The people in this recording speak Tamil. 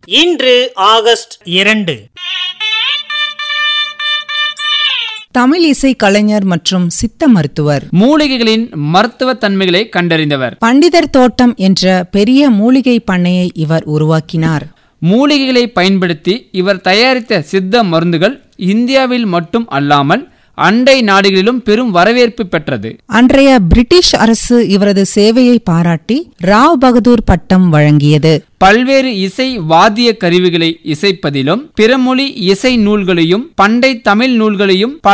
இன்று ஆகஸ்ட் இரண்டு தமிழ் இசை கலைஞர் மற்றும் சித்த மருத்துவர் மூலிகைகளின் மருத்துவ தன்மைகளை கண்டறிந்தவர் பண்டிதர் தோட்டம் என்ற பெரிய மூலிகை பண்ணையை இவர் உருவாக்கினார் மூலிகைகளை பயன்படுத்தி இவர் தயாரித்த சித்த மருந்துகள் இந்தியாவில் மட்டும் அல்லாமல் அண்டை நாடுகளிலும் பெரும் வரவேற்பு பெற்றது அன்றைய பிரிட்டிஷ் அரசு இவரது சேவையை பாராட்டி ராவ் பகதூர் பட்டம் வழங்கியது பல்வேறு இசை வாத்திய கருவிகளை இசைப்பதிலும் பிறமொழி இசை நூல்களையும் பண்டை தமிழ் நூல்களையும்